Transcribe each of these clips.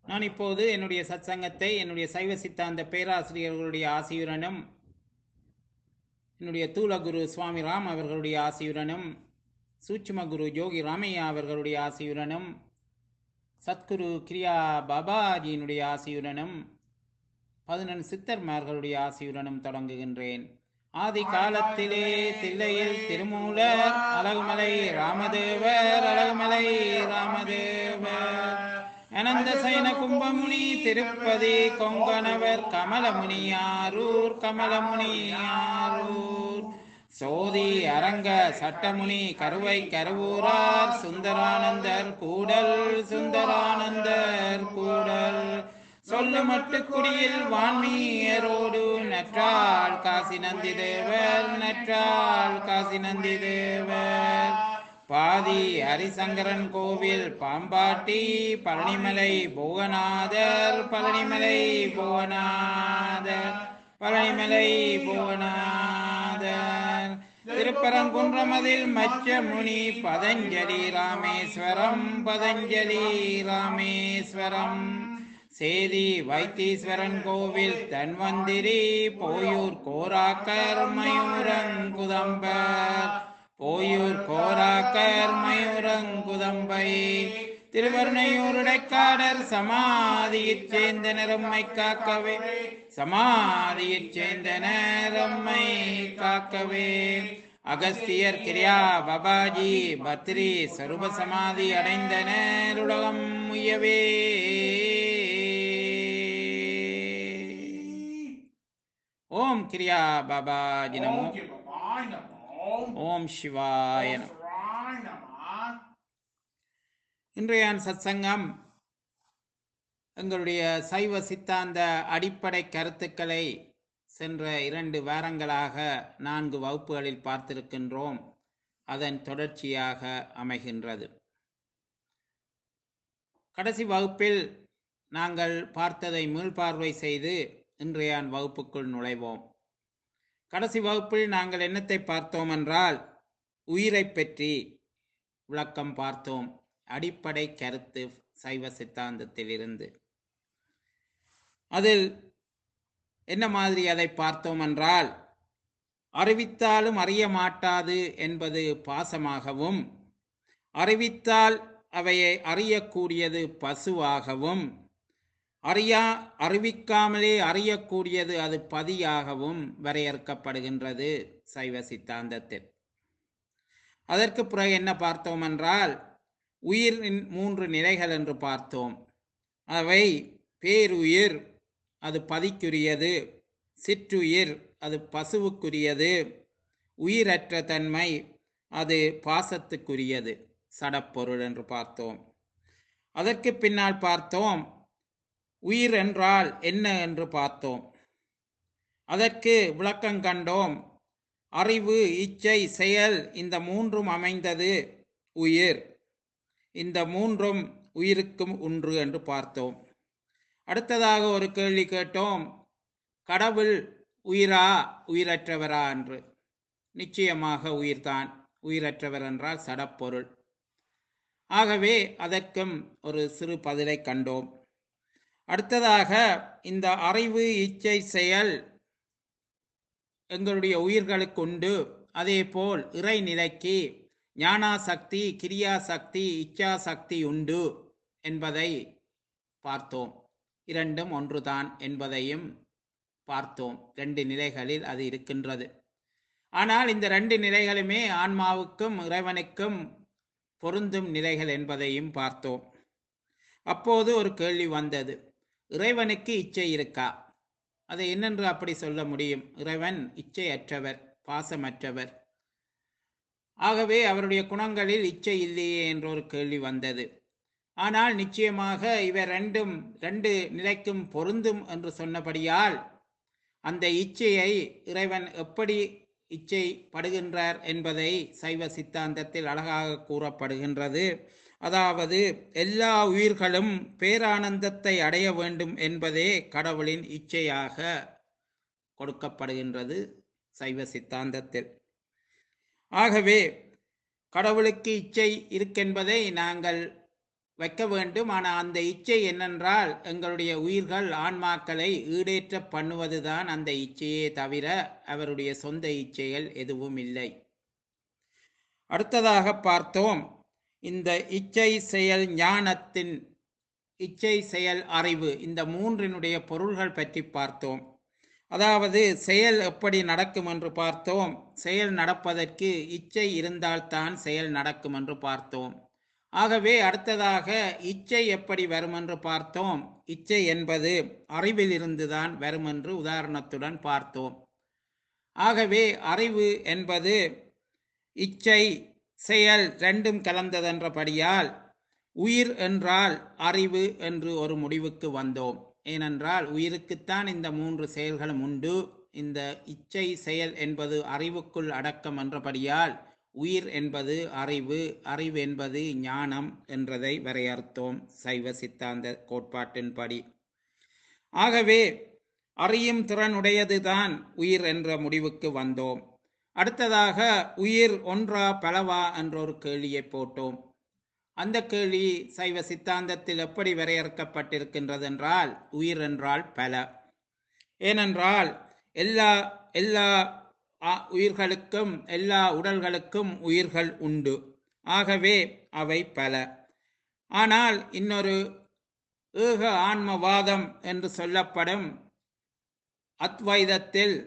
நான் இப்போது என்னுடைய சத்சங்கத்தை என்னுடைய சைவ சித்தாந்த பேராசிரியர்களுடைய ஆசியுடனும் என்னுடைய தூலகுரு சுவாமி ராம் அவர்களுடைய ஆசியுடனும் சூட்சும குரு யோகி ராமையா அவர்களுடைய ஆசியுடனும் சத்குரு கிரியா பாபாஜியினுடைய ஆசியுடனும் பதினெண் சித்தர்மார்களுடைய ஆசியுடனும் தொடங்குகின்றேன் ஆதி காலத்திலே தில்லையில் திருமூலர் அழகுமலை ராமதேவர் அழகுமலை ராமதேவர் அனந்த சயன கும்பமுனி திருப்பதி கொங்கணவர் கமலமுனியாரூர் கமலமுனியாரூர் சோதி அரங்க சட்டமுனி கருவை கருவூரார் சுந்தரானந்தர் கூடல் சுந்தரானந்தர் கூடல் சொல்லு மட்டுக்குடியில் வான்மீயரோடு நற்றாள் காசி நந்தி தேவர் நற்றாள் காசி நந்தி தேவர் பாதி ஹரிசங்கரன் கோவில் பாம்பாட்டி பழனிமலை போகநாதர் பழனிமலை போகநாதர் பழனிமலை போகநாதர் திருப்பரங்குன்றமதில் மச்ச முனி பதஞ்சலி ராமேஸ்வரம் பதஞ்சலி ராமேஸ்வரம் சேதி வைத்தீஸ்வரன் கோவில் தன்வந்திரி போயூர் கோராக்கர் மயூரங்குதம்பர் போயூர் கோராக்கர் மயூரங்குதம்பை திருவருணையூருடைக்காடர் சமாதியிற் சேர்ந்த நிறம்மை காக்கவே சமாதியிற் சேர்ந்த நேரம்மை காக்கவே அகஸ்தியர் கிரியா பபாஜி பத்ரி சருப சமாதி அடைந்த நேருலகம் முயவே ஓம் கிரியா பாபாஜி நமோ ஓம் கிருபாய் நமோ. ஓம் சிவாய ஓம் நமோ சிவாய நமः. இன்றைய சத்சங்கம் எங்களுடைய சைவ சித்தாந்த அடிப்படை கருத்துக்களை சென்ற இரண்டு வாரங்களாக நான்கு வகுப்புகளில் பார்த்திருக்கின்றோம் அதன் தொடர்ச்சியாக அமைகின்றது கடைசி வகுப்பில் நாங்கள் பார்த்ததை மீள்பார்வை செய்து இன்றைய வகுப்புக்குள் நுழைவோம் கடைசி வகுப்பில் நாங்கள் என்னத்தை பார்த்தோம் என்றால் உயிரைப் பற்றி விளக்கம் பார்த்தோம் அடிப்படை கருத்து சைவ சித்தாந்தத்திலிருந்து அதில் என்ன மாதிரி அதை பார்த்தோம் என்றால் அறிவித்தாலும் அறிய மாட்டாது என்பது பாசமாகவும் அறிவித்தால் அவையை அறியக்கூடியது பசுவாகவும் அறியா அறிவிக்காமலே அறியக்கூடியது அது பதியாகவும் வரையறுக்கப்படுகின்றது சைவ சித்தாந்தத்தில் அதற்கு பிறகு என்ன பார்த்தோம் என்றால் உயிரின் மூன்று நிலைகள் என்று பார்த்தோம் அவை பேருயிர் அது பதிக்குரியது சிற்றுயிர் அது பசுவுக்குரியது உயிரற்ற தன்மை அது பாசத்துக்குரியது சடப்பொருள் என்று பார்த்தோம் அதற்கு பின்னால் பார்த்தோம் உயிர் என்றால் என்ன என்று பார்த்தோம் அதற்கு விளக்கம் கண்டோம் அறிவு இச்சை செயல் இந்த மூன்றும் அமைந்தது உயிர் இந்த மூன்றும் உயிருக்கும் ஒன்று என்று பார்த்தோம் அடுத்ததாக ஒரு கேள்வி கேட்டோம் கடவுள் உயிரா உயிரற்றவரா என்று நிச்சயமாக உயிர்தான் உயிரற்றவர் என்றால் சடப்பொருள் ஆகவே அதற்கும் ஒரு சிறு பதிலை கண்டோம் அடுத்ததாக இந்த அறிவு இச்சை செயல் எங்களுடைய உயிர்களுக்கு உண்டு அதே போல் இறைநிலைக்கு ஞானாசக்தி கிரியாசக்தி இச்சாசக்தி உண்டு என்பதை பார்த்தோம் இரண்டும் ஒன்றுதான் என்பதையும் பார்த்தோம் ரெண்டு நிலைகளில் அது இருக்கின்றது ஆனால் இந்த ரெண்டு நிலைகளுமே ஆன்மாவுக்கும் இறைவனுக்கும் பொருந்தும் நிலைகள் என்பதையும் பார்த்தோம் அப்போது ஒரு கேள்வி வந்தது இறைவனுக்கு இச்சை இருக்கா அதை என்னென்று அப்படி சொல்ல முடியும் இறைவன் இச்சையற்றவர் பாசமற்றவர் ஆகவே அவருடைய குணங்களில் இச்சை இல்லையே என்ற ஒரு கேள்வி வந்தது ஆனால் நிச்சயமாக இவை ரெண்டும் ரெண்டு நிலைக்கும் பொருந்தும் என்று சொன்னபடியால் அந்த இச்சையை இறைவன் எப்படி இச்சை படுகின்றார் என்பதை சைவ சித்தாந்தத்தில் அழகாக கூறப்படுகின்றது அதாவது எல்லா உயிர்களும் பேரானந்தத்தை அடைய வேண்டும் என்பதே கடவுளின் இச்சையாக கொடுக்கப்படுகின்றது சைவ சித்தாந்தத்தில் ஆகவே கடவுளுக்கு இச்சை இருக்கென்பதை நாங்கள் வைக்க வேண்டும் ஆனால் அந்த இச்சை என்னென்றால் எங்களுடைய உயிர்கள் ஆன்மாக்களை ஈடேற்ற பண்ணுவதுதான் அந்த இச்சையே தவிர அவருடைய சொந்த இச்சைகள் எதுவும் இல்லை அடுத்ததாக பார்த்தோம் இந்த இச்சை செயல் ஞானத்தின் இச்சை செயல் அறிவு இந்த மூன்றினுடைய பொருள்கள் பற்றி பார்த்தோம் அதாவது செயல் எப்படி நடக்கும் என்று பார்த்தோம் செயல் நடப்பதற்கு இச்சை இருந்தால்தான் செயல் நடக்கும் என்று பார்த்தோம் ஆகவே அடுத்ததாக இச்சை எப்படி வரும் என்று பார்த்தோம் இச்சை என்பது அறிவில் இருந்துதான் வரும் என்று உதாரணத்துடன் பார்த்தோம் ஆகவே அறிவு என்பது இச்சை செயல் ரெண்டும் கலந்ததென்றபடியால் உயிர் என்றால் அறிவு என்று ஒரு முடிவுக்கு வந்தோம் ஏனென்றால் உயிருக்குத்தான் இந்த மூன்று செயல்களும் உண்டு இந்த இச்சை செயல் என்பது அறிவுக்குள் அடக்கம் என்றபடியால் உயிர் என்பது அறிவு அறிவு என்பது ஞானம் என்றதை வரையறுத்தோம் சைவ சித்தாந்த கோட்பாட்டின்படி ஆகவே அறியும் திறனுடையதுதான் உயிர் என்ற முடிவுக்கு வந்தோம் அடுத்ததாக உயிர் ஒன்றா பலவா என்ற ஒரு கேள்வியை போட்டோம் அந்த கேள்வி சைவ சித்தாந்தத்தில் எப்படி வரையறுக்கப்பட்டிருக்கின்றது என்றால் உயிர் என்றால் பல ஏனென்றால் எல்லா எல்லா ஆ- உயிர்களுக்கும் எல்லா உடல்களுக்கும் உயிர்கள் உண்டு ஆகவே அவை பல ஆனால் இன்னொரு ஏக ஆன்மவாதம் என்று சொல்லப்படும் அத்வைதத்தில்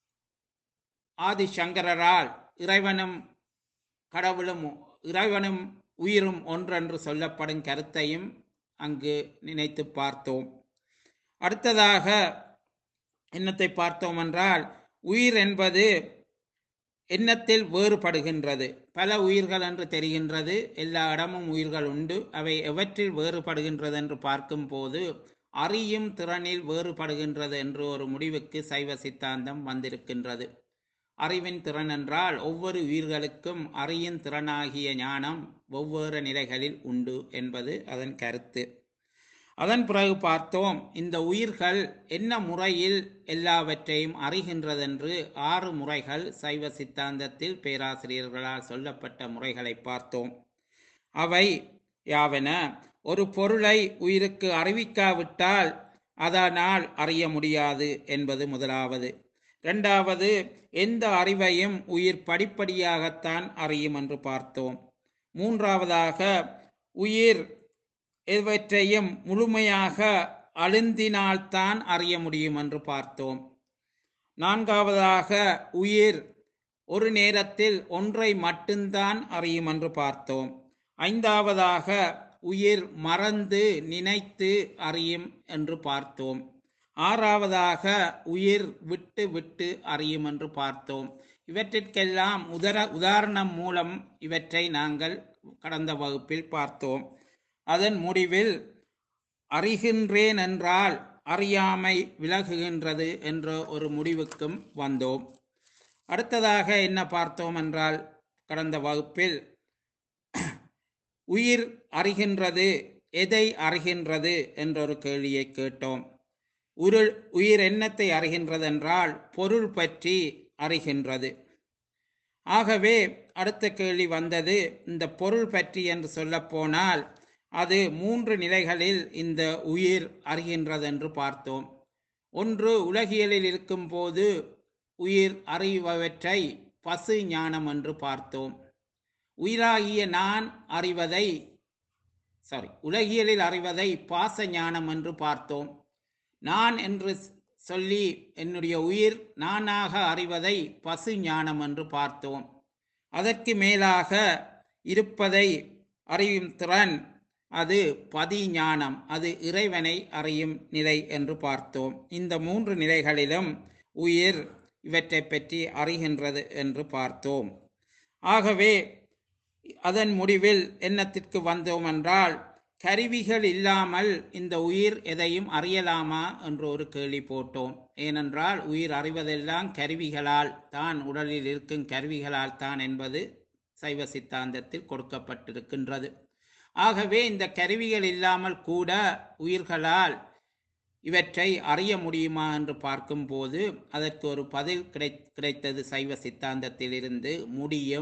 ஆதிசங்கரரால் இறைவனும் கடவுளும் இறைவனும் உயிரும் ஒன்றென்று சொல்லப்படும் கருத்தையும் அங்கு நினைத்து பார்த்தோம் அடுத்ததாக என்னத்தை பார்த்தோம் என்றால் உயிர் என்பது எண்ணத்தில் வேறுபடுகின்றது பல உயிர்கள் என்று தெரிகின்றது எல்லா இடமும் உயிர்கள் உண்டு அவை எவற்றில் வேறுபடுகின்றது என்று பார்க்கும்போது அறியும் திறனில் வேறுபடுகின்றது என்று ஒரு முடிவுக்கு சைவ சித்தாந்தம் வந்திருக்கின்றது அறிவின் திறன் என்றால் ஒவ்வொரு உயிர்களுக்கும் அறியும் திறனாகிய ஞானம் வெவ்வேறு நிலைகளில் உண்டு என்பது அதன் கருத்து அதன் பிறகு பார்த்தோம் இந்த உயிர்கள் என்ன முறையில் எல்லாவற்றையும் அறிகின்றதென்று ஆறு முறைகள் சைவ சித்தாந்தத்தில் பேராசிரியர்களால் சொல்லப்பட்ட முறைகளை பார்த்தோம் அவை யாவன ஒரு பொருளை உயிருக்கு அறிவிக்காவிட்டால் அதனால் அறிய முடியாது என்பது முதலாவது இரண்டாவது எந்த அறிவையும் உயிர் படிப்படியாகத்தான் அறியும் என்று பார்த்தோம் மூன்றாவதாக உயிர் எவற்றையும் முழுமையாக அழுந்தினால்தான் அறிய முடியும் என்று பார்த்தோம் நான்காவதாக உயிர் ஒரு நேரத்தில் ஒன்றை மட்டும்தான் அறியும் என்று பார்த்தோம் ஐந்தாவதாக உயிர் மறந்து நினைத்து அறியும் என்று பார்த்தோம் ஆறாவதாக உயிர் விட்டு விட்டு அறியும் என்று பார்த்தோம் இவற்றிற்கெல்லாம் உதர உதாரணம் மூலம் இவற்றை நாங்கள் கடந்த வகுப்பில் பார்த்தோம் அதன் முடிவில் அறிகின்றேன் என்றால் அறியாமை விலகுகின்றது என்ற ஒரு முடிவுக்கும் வந்தோம் அடுத்ததாக என்ன பார்த்தோம் என்றால் கடந்த வகுப்பில் உயிர் அறிகின்றது எதை அறிகின்றது என்ற ஒரு கேள்வியை கேட்டோம் உருள் உயிர் எண்ணத்தை அறிகின்றது என்றால் பொருள் பற்றி அறிகின்றது ஆகவே அடுத்த கேள்வி வந்தது இந்த பொருள் பற்றி என்று சொல்லப்போனால் அது மூன்று நிலைகளில் இந்த உயிர் அறிகின்றது என்று பார்த்தோம் ஒன்று உலகியலில் இருக்கும்போது உயிர் அறிபவற்றை பசு ஞானம் என்று பார்த்தோம் உயிராகிய நான் அறிவதை சாரி உலகியலில் அறிவதை பாச ஞானம் என்று பார்த்தோம் நான் என்று சொல்லி என்னுடைய உயிர் நானாக அறிவதை பசு ஞானம் என்று பார்த்தோம் அதற்கு மேலாக இருப்பதை அறியும் திறன் அது பதி ஞானம் அது இறைவனை அறியும் நிலை என்று பார்த்தோம் இந்த மூன்று நிலைகளிலும் உயிர் இவற்றை பற்றி அறிகின்றது என்று பார்த்தோம் ஆகவே அதன் முடிவில் எண்ணத்திற்கு வந்தோம் என்றால் கருவிகள் இல்லாமல் இந்த உயிர் எதையும் அறியலாமா என்று ஒரு கேள்வி போட்டோம் ஏனென்றால் உயிர் அறிவதெல்லாம் கருவிகளால் தான் உடலில் இருக்கும் கருவிகளால் தான் என்பது சைவ சித்தாந்தத்தில் கொடுக்கப்பட்டிருக்கின்றது ஆகவே இந்த கருவிகள் இல்லாமல் கூட உயிர்களால் இவற்றை அறிய முடியுமா என்று பார்க்கும்போது அதற்கு ஒரு பதில் கிடை கிடைத்தது சைவ சித்தாந்தத்திலிருந்து முடியும்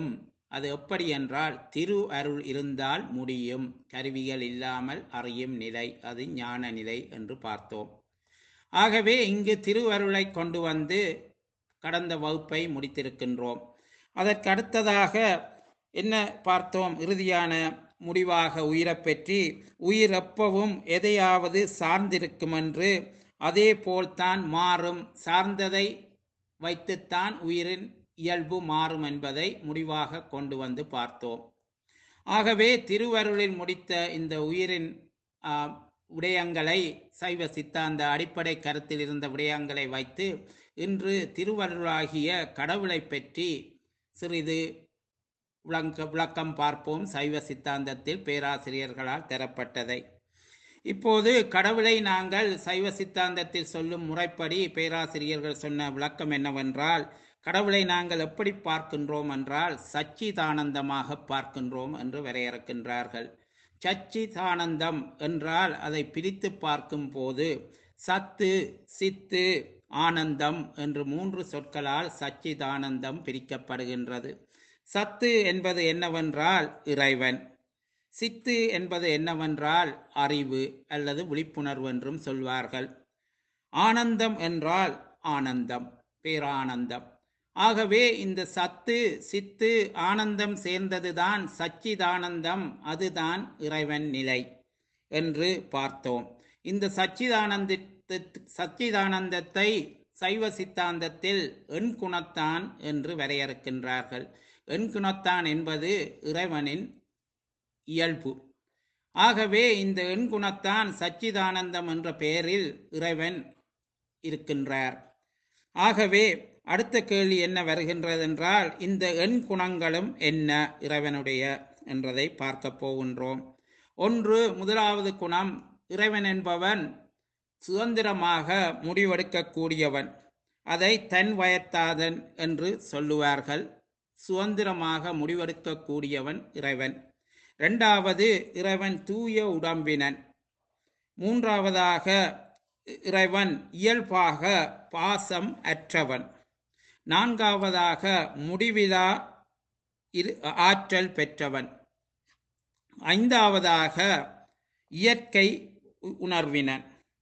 அது எப்படி என்றால் திரு அருள் இருந்தால் முடியும் கருவிகள் இல்லாமல் அறியும் நிலை அது ஞான நிலை என்று பார்த்தோம் ஆகவே இங்கு திருவருளை கொண்டு வந்து கடந்த வகுப்பை முடித்திருக்கின்றோம் அதற்கு அடுத்ததாக என்ன பார்த்தோம் இறுதியான முடிவாக உயிரைப் பற்றி உயிர் எப்பவும் எதையாவது சார்ந்திருக்கும் என்று அதே போல்தான் மாறும் சார்ந்ததை வைத்துத்தான் உயிரின் இயல்பு மாறும் என்பதை முடிவாக கொண்டு வந்து பார்த்தோம் ஆகவே திருவருளில் முடித்த இந்த உயிரின் ஆ, விடயங்களை சைவ சித்தாந்த அடிப்படை கருத்தில் இருந்த விடயங்களை வைத்து இன்று திருவருளாகிய கடவுளை பற்றி சிறிது விளங்க விளக்கம் பார்ப்போம் சைவ சித்தாந்தத்தில் பேராசிரியர்களால் தரப்பட்டதை இப்போது கடவுளை நாங்கள் சைவ சித்தாந்தத்தில் சொல்லும் முறைப்படி பேராசிரியர்கள் சொன்ன விளக்கம் என்னவென்றால் கடவுளை நாங்கள் எப்படி பார்க்கின்றோம் என்றால் சச்சிதானந்தமாக பார்க்கின்றோம் என்று வரையறுக்கின்றார்கள் சச்சிதானந்தம் என்றால் அதை பிரித்து பார்க்கும் போது சத்து சித்து ஆனந்தம் என்று மூன்று சொற்களால் சச்சிதானந்தம் பிரிக்கப்படுகின்றது சத்து என்பது என்னவென்றால் இறைவன் சித்து என்பது என்னவென்றால் அறிவு அல்லது விழிப்புணர்வு என்றும் சொல்வார்கள் ஆனந்தம் என்றால் ஆனந்தம் பேரானந்தம் ஆகவே இந்த சத்து சித்து ஆனந்தம் சேர்ந்ததுதான் சச்சிதானந்தம் அதுதான் இறைவன் நிலை என்று பார்த்தோம் இந்த சச்சிதானந்த சச்சிதானந்தத்தை சைவ சித்தாந்தத்தில் எண்குணத்தான் என்று வரையறுக்கின்றார்கள் எண்குணத்தான் என்பது இறைவனின் இயல்பு ஆகவே இந்த எண்குணத்தான் சச்சிதானந்தம் என்ற பெயரில் இறைவன் இருக்கின்றார் ஆகவே அடுத்த கேள்வி என்ன வருகின்றது என்றால் இந்த எண் குணங்களும் என்ன இறைவனுடைய என்றதை பார்க்க போகின்றோம் ஒன்று முதலாவது குணம் இறைவன் என்பவன் சுதந்திரமாக முடிவெடுக்கக்கூடியவன் அதை தன் வயத்தாதன் என்று சொல்லுவார்கள் சுதந்திரமாக முடிவெடுக்கக்கூடியவன் இறைவன் இரண்டாவது இறைவன் தூய உடம்பினன் மூன்றாவதாக இறைவன் இயல்பாக பாசம் அற்றவன் நான்காவதாக முடிவிலா இரு ஆற்றல் பெற்றவன் ஐந்தாவதாக இயற்கை உ- உணர்வினன்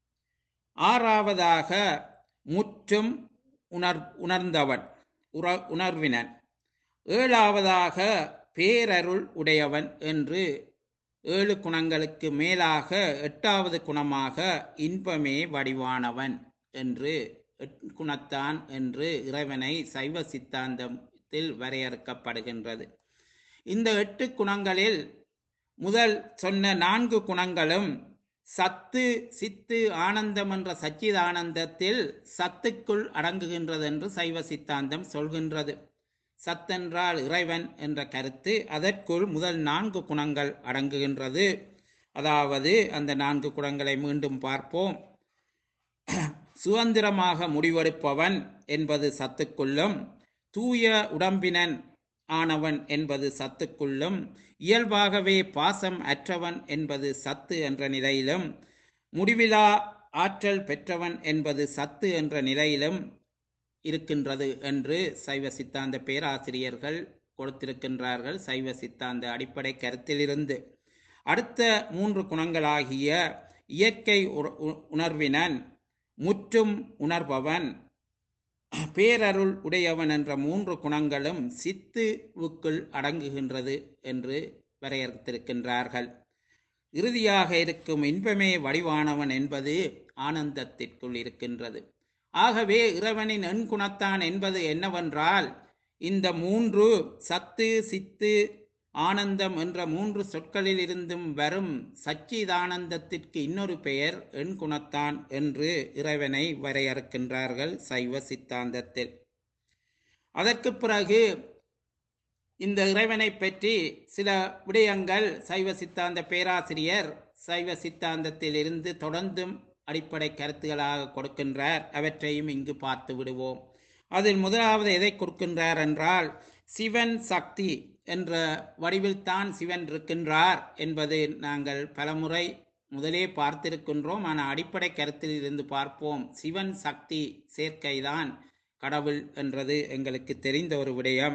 ஆறாவதாக முற்றும் உணர் உணர்ந்தவன் உற உணர்வினன் ஏழாவதாக பேரருள் உடையவன் என்று ஏழு குணங்களுக்கு மேலாக எட்டாவது குணமாக இன்பமே வடிவானவன் என்று எட் குணத்தான் என்று இறைவனை சைவ சித்தாந்தத்தில் வரையறுக்கப்படுகின்றது இந்த எட்டு குணங்களில் முதல் சொன்ன நான்கு குணங்களும் சத்து சித்து ஆனந்தம் என்ற சச்சிதானந்தத்தில் சத்துக்குள் அடங்குகின்றது என்று சைவ சித்தாந்தம் சொல்கின்றது சத்தென்றால் இறைவன் என்ற கருத்து அதற்குள் முதல் நான்கு குணங்கள் அடங்குகின்றது அதாவது அந்த நான்கு குணங்களை மீண்டும் பார்ப்போம் சுதந்திரமாக முடிவெடுப்பவன் என்பது சத்துக்குள்ளும் தூய உடம்பினன் ஆனவன் என்பது சத்துக்குள்ளும் இயல்பாகவே பாசம் அற்றவன் என்பது சத்து என்ற நிலையிலும் முடிவிலா ஆற்றல் பெற்றவன் என்பது சத்து என்ற நிலையிலும் இருக்கின்றது என்று சைவ சித்தாந்த பேராசிரியர்கள் கொடுத்திருக்கின்றார்கள் சைவ சித்தாந்த அடிப்படை கருத்திலிருந்து அடுத்த மூன்று குணங்களாகிய இயற்கை உற- உ- உணர்வினன் முற்றும் உணர்பவன் பேரருள் உடையவன் என்ற மூன்று குணங்களும் சித்துவுக்குள் அடங்குகின்றது என்று வரையறுத்திருக்கின்றார்கள் இறுதியாக இருக்கும் இன்பமே வடிவானவன் என்பது ஆனந்தத்திற்குள் இருக்கின்றது ஆகவே இறைவனின் எண்குணத்தான் என்பது என்னவென்றால் இந்த மூன்று சத்து சித்து ஆனந்தம் என்ற மூன்று சொற்களில் இருந்தும் வரும் சச்சிதானந்தத்திற்கு இன்னொரு பெயர் எண்குணத்தான் என்று இறைவனை வரையறுக்கின்றார்கள் சைவ சித்தாந்தத்தில் அதற்கு பிறகு இந்த இறைவனை பற்றி சில விடயங்கள் சைவ சித்தாந்த பேராசிரியர் சைவ சித்தாந்தத்தில் இருந்து தொடர்ந்தும் அடிப்படை கருத்துகளாக கொடுக்கின்றார் அவற்றையும் இங்கு பார்த்து விடுவோம் அதில் முதலாவது எதை கொடுக்கின்றார் என்றால் சிவன் சக்தி என்ற வடிவில்தான் சிவன் இருக்கின்றார் என்பது நாங்கள் பலமுறை முதலே பார்த்திருக்கின்றோம் ஆனால் அடிப்படை கருத்தில் இருந்து பார்ப்போம் சிவன் சக்தி சேர்க்கைதான் கடவுள் என்றது எங்களுக்கு தெரிந்த ஒரு விடயம்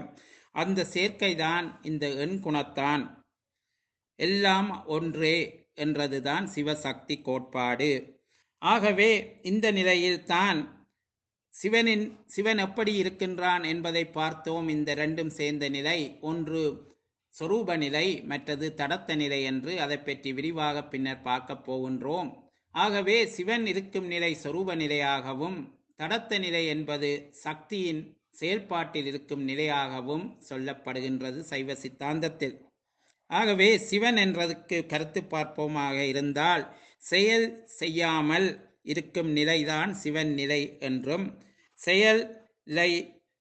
அந்த சேர்க்கைதான் இந்த எண் குணத்தான் எல்லாம் ஒன்றே என்றதுதான் சிவசக்தி கோட்பாடு ஆகவே இந்த நிலையில்தான் சிவனின் சிவன் எப்படி இருக்கின்றான் என்பதை பார்த்தோம் இந்த ரெண்டும் சேர்ந்த நிலை ஒன்று சொரூப நிலை மற்றது தடத்த நிலை என்று அதை பற்றி விரிவாக பின்னர் பார்க்க போகின்றோம் ஆகவே சிவன் இருக்கும் நிலை சொரூப நிலையாகவும் தடத்த நிலை என்பது சக்தியின் செயல்பாட்டில் இருக்கும் நிலையாகவும் சொல்லப்படுகின்றது சைவ சித்தாந்தத்தில் ஆகவே சிவன் என்றதுக்கு கருத்து பார்ப்போமாக இருந்தால் செயல் செய்யாமல் இருக்கும் நிலைதான் சிவன் நிலை என்றும் செயலை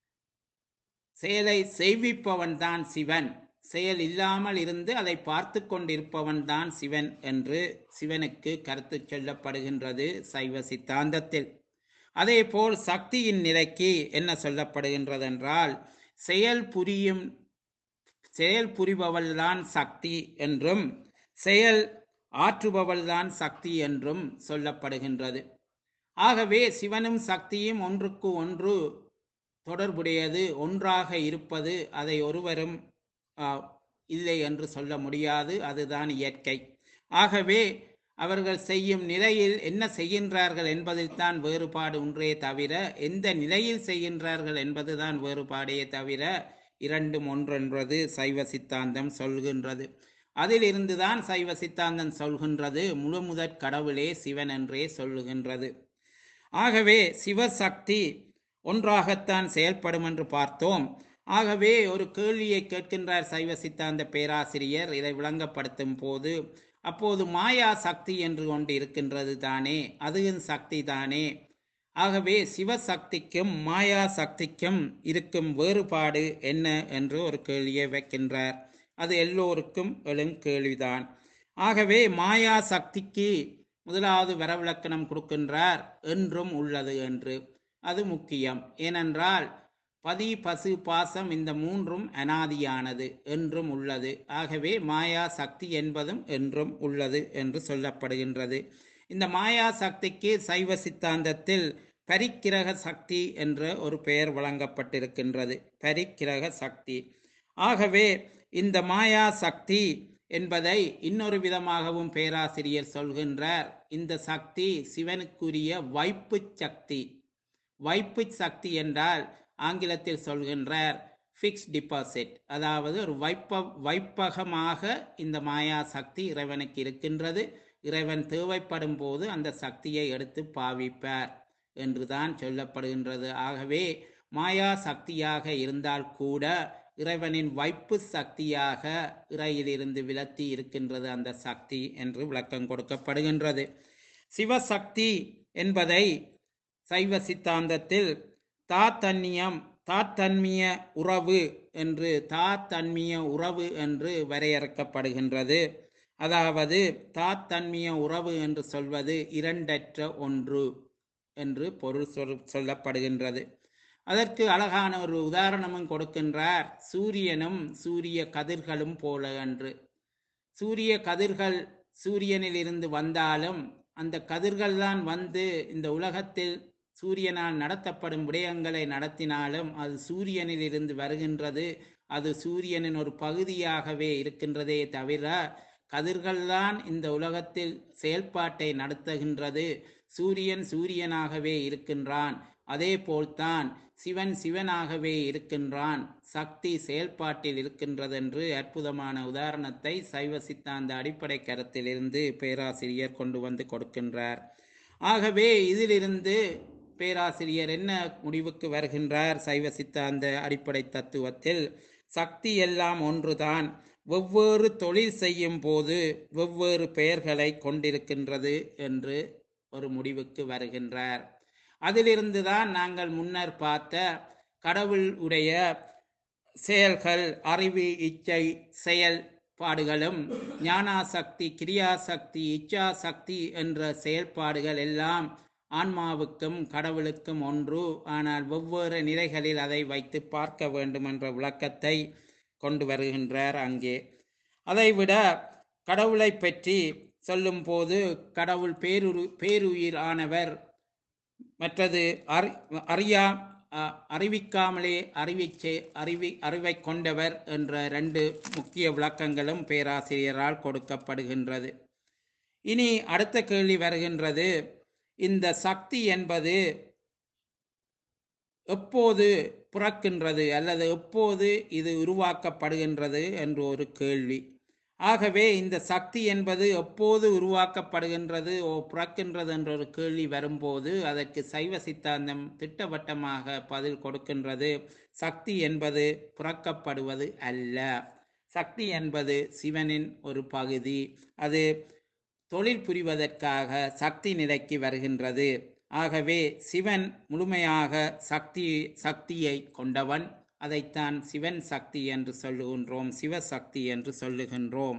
செயலை செய்விப்பவன் தான் சிவன் செயல் இல்லாமல் இருந்து அதை பார்த்து கொண்டிருப்பவன் தான் சிவன் என்று சிவனுக்கு கருத்து சொல்லப்படுகின்றது சைவ சித்தாந்தத்தில் அதேபோல் சக்தியின் நிலைக்கு என்ன சொல்லப்படுகின்றது என்றால் செயல் புரியும் செயல் புரிபவள்தான் சக்தி என்றும் செயல் ஆற்றுபவள்தான் சக்தி என்றும் சொல்லப்படுகின்றது ஆகவே சிவனும் சக்தியும் ஒன்றுக்கு ஒன்று தொடர்புடையது ஒன்றாக இருப்பது அதை ஒருவரும் ஆ, இல்லை என்று சொல்ல முடியாது அதுதான் இயற்கை ஆகவே அவர்கள் செய்யும் நிலையில் என்ன செய்கின்றார்கள் என்பதில்தான் வேறுபாடு ஒன்றே தவிர எந்த நிலையில் செய்கின்றார்கள் என்பதுதான் வேறுபாடே தவிர இரண்டும் ஒன்றென்றது சைவ சித்தாந்தம் சொல்கின்றது அதிலிருந்துதான் சைவ சித்தாந்தம் சொல்கின்றது முழு முதற் கடவுளே சிவன் என்றே சொல்லுகின்றது ஆகவே சிவசக்தி ஒன்றாகத்தான் செயல்படும் என்று பார்த்தோம் ஆகவே ஒரு கேள்வியை கேட்கின்றார் சைவ சித்தாந்த பேராசிரியர் இதை விளங்கப்படுத்தும் போது அப்போது மாயா சக்தி என்று ஒன்று இருக்கின்றது தானே அதுவும் சக்தி தானே ஆகவே சிவசக்திக்கும் மாயா சக்திக்கும் இருக்கும் வேறுபாடு என்ன என்று ஒரு கேள்வியை வைக்கின்றார் அது எல்லோருக்கும் எழும் கேள்விதான் ஆகவே மாயா சக்திக்கு முதலாவது வரவிலக்கணம் கொடுக்கின்றார் என்றும் உள்ளது என்று அது முக்கியம் ஏனென்றால் பதி பசு பாசம் இந்த மூன்றும் அனாதியானது என்றும் உள்ளது ஆகவே மாயா சக்தி என்பதும் என்றும் உள்ளது என்று சொல்லப்படுகின்றது இந்த மாயா சக்திக்கு சைவ சித்தாந்தத்தில் பரிக்கிரக சக்தி என்ற ஒரு பெயர் வழங்கப்பட்டிருக்கின்றது பரிக்கிரக சக்தி ஆகவே இந்த மாயா சக்தி என்பதை இன்னொரு விதமாகவும் பேராசிரியர் சொல்கின்றார் இந்த சக்தி சிவனுக்குரிய வைப்பு சக்தி வைப்பு சக்தி என்றால் ஆங்கிலத்தில் சொல்கின்றார் ஃபிக்ஸ் டிபாசிட் அதாவது ஒரு வைப்ப வைப்பகமாக இந்த மாயா சக்தி இறைவனுக்கு இருக்கின்றது இறைவன் தேவைப்படும் போது அந்த சக்தியை எடுத்து பாவிப்பார் என்றுதான் சொல்லப்படுகின்றது ஆகவே மாயா சக்தியாக இருந்தால் கூட இறைவனின் வைப்பு சக்தியாக இறையிலிருந்து விலத்தி இருக்கின்றது அந்த சக்தி என்று விளக்கம் கொடுக்கப்படுகின்றது சிவசக்தி என்பதை சைவ சித்தாந்தத்தில் தாத்தன்யம் தாத்தன்மிய உறவு என்று தாத்தன்மிய உறவு என்று வரையறுக்கப்படுகின்றது அதாவது தாத்தன்மிய உறவு என்று சொல்வது இரண்டற்ற ஒன்று என்று பொருள் சொல் சொல்லப்படுகின்றது அதற்கு அழகான ஒரு உதாரணமும் கொடுக்கின்றார் சூரியனும் சூரிய கதிர்களும் போல என்று சூரிய கதிர்கள் சூரியனில் இருந்து வந்தாலும் அந்த கதிர்கள் தான் வந்து இந்த உலகத்தில் சூரியனால் நடத்தப்படும் விடயங்களை நடத்தினாலும் அது சூரியனில் இருந்து வருகின்றது அது சூரியனின் ஒரு பகுதியாகவே இருக்கின்றதே தவிர கதிர்கள்தான் இந்த உலகத்தில் செயல்பாட்டை நடத்துகின்றது சூரியன் சூரியனாகவே இருக்கின்றான் அதே போல்தான் சிவன் சிவனாகவே இருக்கின்றான் சக்தி செயல்பாட்டில் இருக்கின்றது என்று அற்புதமான உதாரணத்தை சைவ சித்தாந்த அடிப்படை கருத்திலிருந்து பேராசிரியர் கொண்டு வந்து கொடுக்கின்றார் ஆகவே இதிலிருந்து பேராசிரியர் என்ன முடிவுக்கு வருகின்றார் சைவ சித்தாந்த அடிப்படை தத்துவத்தில் சக்தி எல்லாம் ஒன்றுதான் வெவ்வேறு தொழில் செய்யும் போது வெவ்வேறு பெயர்களை கொண்டிருக்கின்றது என்று ஒரு முடிவுக்கு வருகின்றார் அதிலிருந்து தான் நாங்கள் முன்னர் பார்த்த கடவுள் உடைய செயல்கள் அறிவு இச்சை செயல்பாடுகளும் ஞானாசக்தி கிரியாசக்தி இச்சாசக்தி என்ற செயல்பாடுகள் எல்லாம் ஆன்மாவுக்கும் கடவுளுக்கும் ஒன்று ஆனால் வெவ்வேறு நிலைகளில் அதை வைத்து பார்க்க வேண்டும் என்ற விளக்கத்தை கொண்டு வருகின்றார் அங்கே அதைவிட கடவுளை பற்றி சொல்லும்போது கடவுள் பேருரு பேருயிர் ஆனவர் மற்றது அறி அறியா அ- அறிவிக்காமலே அறிவிச்சே அறிவி அறிவை கொண்டவர் என்ற ரெண்டு முக்கிய விளக்கங்களும் பேராசிரியரால் கொடுக்கப்படுகின்றது இனி அடுத்த கேள்வி வருகின்றது இந்த சக்தி என்பது எப்போது பிறக்கின்றது அல்லது எப்போது இது உருவாக்கப்படுகின்றது என்று ஒரு கேள்வி ஆகவே இந்த சக்தி என்பது எப்போது உருவாக்கப்படுகின்றது ஓ பிறக்கின்றது என்ற ஒரு கேள்வி வரும்போது அதற்கு சைவ சித்தாந்தம் திட்டவட்டமாக பதில் கொடுக்கின்றது சக்தி என்பது பிறக்கப்படுவது அல்ல சக்தி என்பது சிவனின் ஒரு பகுதி அது தொழில் புரிவதற்காக சக்தி நிலைக்கு வருகின்றது ஆகவே சிவன் முழுமையாக சக்தி சக்தியை கொண்டவன் அதைத்தான் சிவன் சக்தி என்று சொல்லுகின்றோம் சிவசக்தி என்று சொல்லுகின்றோம்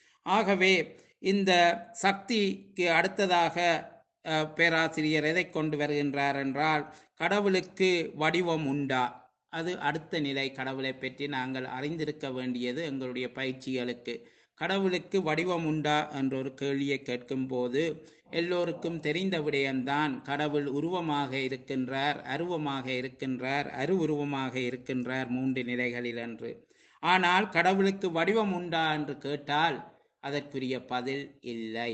ஆகவே இந்த சக்திக்கு அடுத்ததாக அஹ், பேராசிரியர் எதை கொண்டு வருகின்றார் என்றால் கடவுளுக்கு வடிவம் உண்டா அது அடுத்த நிலை கடவுளை பற்றி நாங்கள் அறிந்திருக்க வேண்டியது எங்களுடைய பயிற்சிகளுக்கு கடவுளுக்கு வடிவம் உண்டா என்ற ஒரு கேள்வியை கேட்கும்போது எல்லோருக்கும் தெரிந்த விடயம்தான் கடவுள் உருவமாக இருக்கின்றார் அருவமாக இருக்கின்றார் அருவுருவமாக இருக்கின்றார் மூன்று நிலைகளில் என்று ஆனால் கடவுளுக்கு வடிவம் உண்டா என்று கேட்டால் அதற்குரிய பதில் இல்லை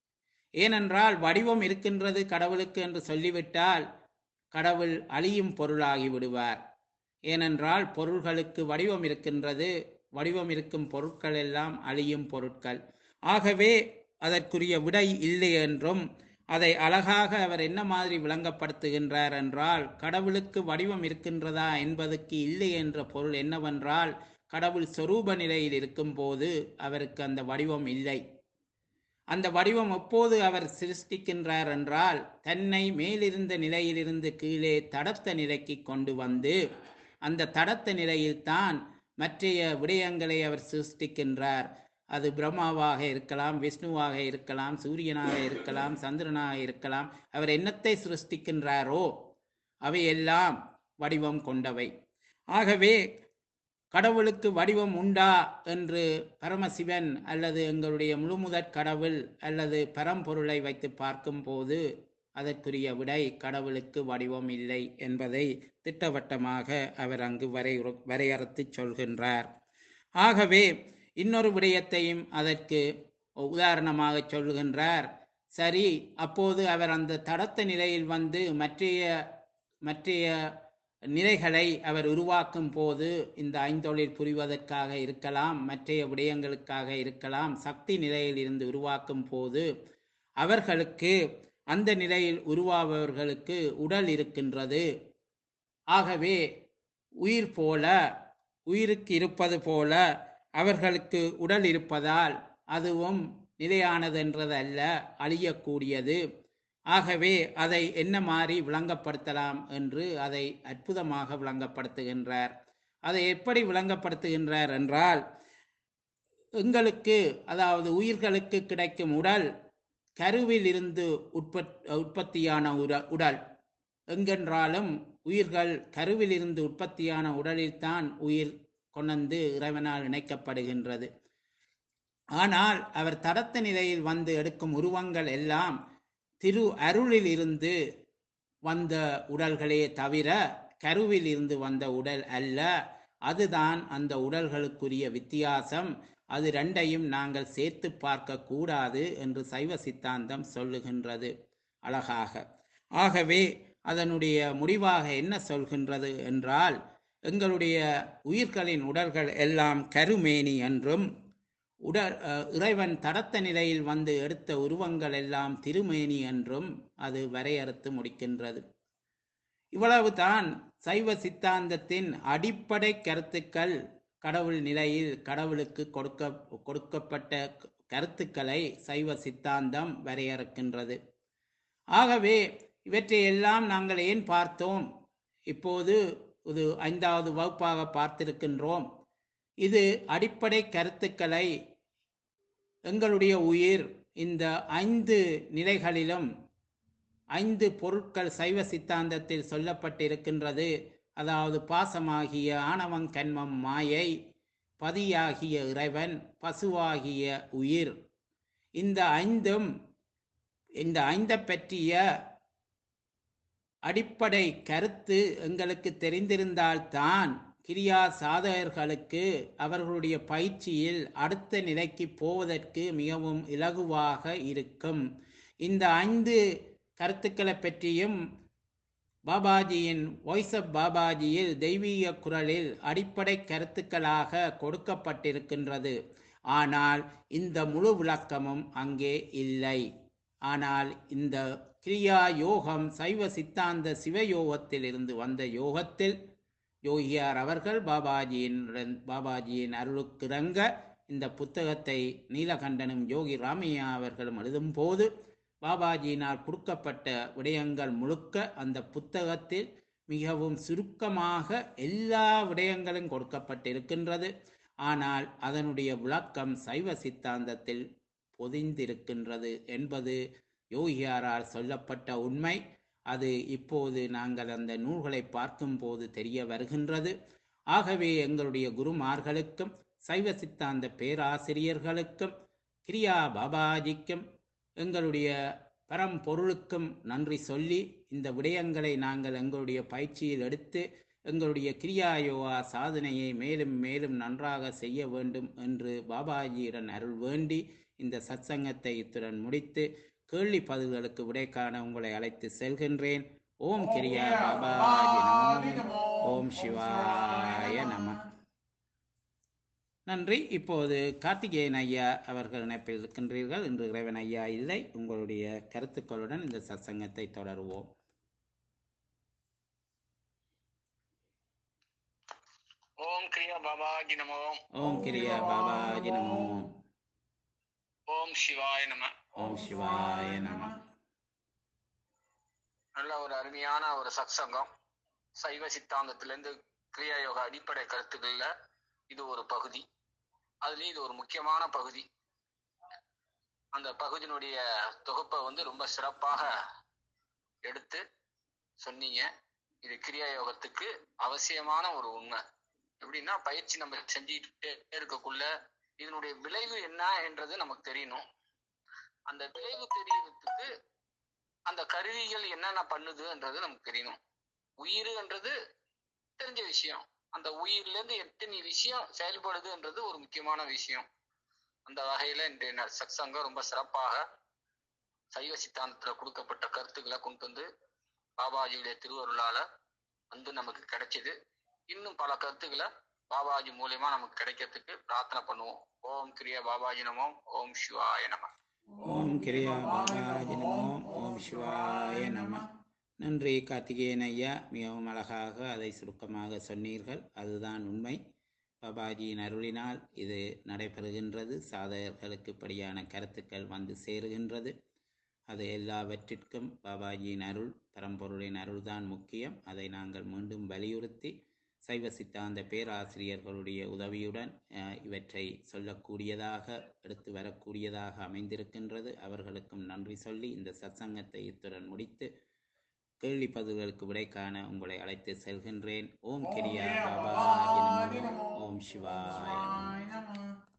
ஏனென்றால் வடிவம் இருக்கின்றது கடவுளுக்கு என்று சொல்லிவிட்டால் கடவுள் அழியும் பொருளாகி விடுவார் ஏனென்றால் பொருள்களுக்கு வடிவம் இருக்கின்றது வடிவம் இருக்கும் பொருட்கள் எல்லாம் அழியும் பொருட்கள் ஆகவே அதற்குரிய விடை இல்லை என்றும் அதை அழகாக அவர் என்ன மாதிரி விளங்கப்படுத்துகின்றார் என்றால் கடவுளுக்கு வடிவம் இருக்கின்றதா என்பதற்கு இல்லை என்ற பொருள் என்னவென்றால் கடவுள் சொரூப நிலையில் இருக்கும்போது அவருக்கு அந்த வடிவம் இல்லை அந்த வடிவம் எப்போது அவர் சிருஷ்டிக்கின்றார் என்றால் தன்னை மேலிருந்த நிலையிலிருந்து கீழே தடத்த நிலைக்கு கொண்டு வந்து அந்த தடத்த நிலையில்தான் மற்றைய விடயங்களை அவர் சிருஷ்டிக்கின்றார் அது பிரம்மாவாக இருக்கலாம் விஷ்ணுவாக இருக்கலாம் சூரியனாக இருக்கலாம் சந்திரனாக இருக்கலாம் அவர் என்னத்தை சிருஷ்டிக்கின்றாரோ அவையெல்லாம் வடிவம் கொண்டவை ஆகவே கடவுளுக்கு வடிவம் உண்டா என்று பரமசிவன் அல்லது எங்களுடைய முழுமுதற் கடவுள் அல்லது பரம்பொருளை வைத்து பார்க்கும்போது அதற்குரிய விடை கடவுளுக்கு வடிவம் இல்லை என்பதை திட்டவட்டமாக அவர் அங்கு வரை வரையறுத்து சொல்கின்றார் ஆகவே இன்னொரு விடயத்தையும் அதற்கு உதாரணமாக சொல்கின்றார் சரி அப்போது அவர் அந்த தடத்த நிலையில் வந்து மற்றைய மற்றைய நிலைகளை அவர் உருவாக்கும் போது இந்த ஐந்தொழில் புரிவதற்காக இருக்கலாம் மற்றைய விடயங்களுக்காக இருக்கலாம் சக்தி நிலையில் இருந்து உருவாக்கும் போது அவர்களுக்கு அந்த நிலையில் உருவாபவர்களுக்கு உடல் இருக்கின்றது ஆகவே உயிர் போல உயிருக்கு இருப்பது போல அவர்களுக்கு உடல் இருப்பதால் அதுவும் நிலையானது என்றதல்ல அழியக்கூடியது ஆகவே அதை என்ன மாதிரி விளங்கப்படுத்தலாம் என்று அதை அற்புதமாக விளங்கப்படுத்துகின்றார் அதை எப்படி விளங்கப்படுத்துகின்றார் என்றால் எங்களுக்கு அதாவது உயிர்களுக்கு கிடைக்கும் உடல் கருவில் இருந்து உற்பத் உற்பத்தியான உர உடல் எங்கென்றாலும் உயிர்கள் கருவில் இருந்து உற்பத்தியான உடலில்தான் உயிர் கொண்டு இறைவனால் இணைக்கப்படுகின்றது ஆனால் அவர் தடத்த நிலையில் வந்து எடுக்கும் உருவங்கள் எல்லாம் திரு அருளில் இருந்து வந்த உடல்களே தவிர கருவில் இருந்து வந்த உடல் அல்ல அதுதான் அந்த உடல்களுக்குரிய வித்தியாசம் அது ரெண்டையும் நாங்கள் சேர்த்து பார்க்க கூடாது என்று சைவ சித்தாந்தம் சொல்லுகின்றது அழகாக ஆகவே அதனுடைய முடிவாக என்ன சொல்கின்றது என்றால் எங்களுடைய உயிர்களின் உடல்கள் எல்லாம் கருமேனி என்றும் உடல் அஹ், இறைவன் தடத்த நிலையில் வந்து எடுத்த உருவங்கள் எல்லாம் திருமேனி என்றும் அது வரையறுத்து முடிக்கின்றது இவ்வளவுதான் சைவ சித்தாந்தத்தின் அடிப்படை கருத்துக்கள் கடவுள் நிலையில் கடவுளுக்கு கொடுக்க கொடுக்கப்பட்ட கருத்துக்களை சைவ சித்தாந்தம் வரையறுக்கின்றது ஆகவே இவற்றை எல்லாம் நாங்கள் ஏன் பார்த்தோம் இப்போது இது ஐந்தாவது வகுப்பாக பார்த்திருக்கின்றோம் இது அடிப்படை கருத்துக்களை எங்களுடைய உயிர் இந்த ஐந்து நிலைகளிலும் ஐந்து பொருட்கள் சைவ சித்தாந்தத்தில் சொல்லப்பட்டிருக்கின்றது அதாவது பாசமாகிய ஆணவம் கண்மம் மாயை பதியாகிய இறைவன் பசுவாகிய உயிர் இந்த ஐந்தும் இந்த ஐந்தை பற்றிய அடிப்படை கருத்து எங்களுக்கு தெரிந்திருந்தால்தான் கிரியா சாதகர்களுக்கு அவர்களுடைய பயிற்சியில் அடுத்த நிலைக்கு போவதற்கு மிகவும் இலகுவாக இருக்கும் இந்த ஐந்து கருத்துக்களை பற்றியும் பாபாஜியின் வாய்ஸ் ஆஃப் பாபாஜியில் தெய்வீக குரலில் அடிப்படை கருத்துக்களாக கொடுக்கப்பட்டிருக்கின்றது ஆனால் இந்த முழு விளக்கமும் அங்கே இல்லை ஆனால் இந்த கிரியா யோகம் சைவ சித்தாந்த சிவயோகத்தில் இருந்து வந்த யோகத்தில் யோகியார் அவர்கள் பாபாஜியின் பாபாஜியின் அருளுக்கிறங்க இந்த புத்தகத்தை நீலகண்டனும் யோகி ராமையா அவர்களும் எழுதும் போது பாபாஜியினால் கொடுக்கப்பட்ட விடயங்கள் முழுக்க அந்த புத்தகத்தில் மிகவும் சுருக்கமாக எல்லா விடயங்களும் கொடுக்கப்பட்டிருக்கின்றது ஆனால் அதனுடைய விளக்கம் சைவ சித்தாந்தத்தில் பொதிந்திருக்கின்றது என்பது யோகியாரால் சொல்லப்பட்ட உண்மை அது இப்போது நாங்கள் அந்த நூல்களை பார்க்கும்போது தெரிய வருகின்றது ஆகவே எங்களுடைய குருமார்களுக்கும் சைவ சித்தாந்த பேராசிரியர்களுக்கும் கிரியா பாபாஜிக்கும் எங்களுடைய பரம்பொருளுக்கும் நன்றி சொல்லி இந்த விடயங்களை நாங்கள் எங்களுடைய பயிற்சியில் எடுத்து எங்களுடைய கிரியா யோகா சாதனையை மேலும் மேலும் நன்றாக செய்ய வேண்டும் என்று பாபாஜியுடன் அருள் வேண்டி இந்த சத்சங்கத்தை இத்துடன் முடித்து கேள்வி பதில்களுக்கு விடை காண உங்களை அழைத்து செல்கின்றேன் ஓம் கிரியா பாபாஜி நமோ ஓம் சிவாய நம நன்றி இப்போது கார்த்திகேயன் ஐயா அவர்கள் இணைப்பில் இருக்கின்றீர்கள் இன்று இறைவன் ஐயா இல்லை உங்களுடைய கருத்துக்களுடன் இந்த சத்சங்கத்தை தொடருவோம் ஓம் கிரியா பாபாஜி நமோ ஓம் கிரியா பாபாஜி நமோ ஓம் சிவாய நம ஓம் சிவாய நம நல்ல ஒரு அருமையான ஒரு சத்சங்கம் சைவ சித்தாந்தத்திலிருந்து கிரியா யோகா அடிப்படை கருத்துக்கள்ல இது ஒரு பகுதி அதுலயும் இது ஒரு முக்கியமான பகுதி அந்த பகுதியினுடைய தொகுப்பை வந்து ரொம்ப சிறப்பாக எடுத்து சொன்னீங்க இது கிரியா யோகத்துக்கு அவசியமான ஒரு உண்மை எப்படின்னா பயிற்சி நம்ம செஞ்சுக்கிட்டே இருக்கக்குள்ள இதனுடைய விளைவு என்ன என்றது நமக்கு தெரியணும் அந்த விளைவு தெரியறதுக்கு அந்த கருவிகள் என்னென்ன பண்ணுதுன்றது நமக்கு தெரியணும் உயிருன்றது தெரிஞ்ச விஷயம் அந்த உயிர்ல இருந்து எத்தனை விஷயம் செயல்படுதுன்றது ஒரு முக்கியமான விஷயம் அந்த வகையில இன்றைய சத்சங்கம் ரொம்ப சிறப்பாக சைவ சித்தாந்தத்துல கொடுக்கப்பட்ட கருத்துக்களை கொண்டு வந்து பாபாஜியுடைய திருவருளால வந்து நமக்கு கிடைச்சது இன்னும் பல கருத்துக்களை பாபாஜி மூலியமா நமக்கு கிடைக்கிறதுக்கு பிரார்த்தனை பண்ணுவோம் ஓம் கிரியா பாபாஜி நமோம் ஓம் சிவாய நம ஓம் கிரியா பாபாஜி நமோ ஓம் சிவாய நம நன்றி கார்த்திகேயன் ஐயா மிகவும் அழகாக அதை சுருக்கமாக சொன்னீர்கள் அதுதான் உண்மை பாபாஜியின் அருளினால் இது நடைபெறுகின்றது சாதகர்களுக்கு இப்படியான கருத்துக்கள் வந்து சேருகின்றது அது எல்லாவற்றிற்கும் பாபாஜியின் அருள் பரம்பொருளின் அருள்தான் முக்கியம் அதை நாங்கள் மீண்டும் வலியுறுத்தி சைவ சித்தாந்த பேராசிரியர்களுடைய உதவியுடன் அஹ், இவற்றை சொல்லக்கூடியதாக எடுத்து வரக்கூடியதாக அமைந்திருக்கின்றது அவர்களுக்கும் நன்றி சொல்லி இந்த சத்சங்கத்தை இத்துடன் முடித்து கேள்வி பதில்களுக்கு விடை காண உங்களை அழைத்து செல்கின்றேன் ஓம் கிரியா பாபாஜி நமோ ஓம் சிவாய நமோ. நம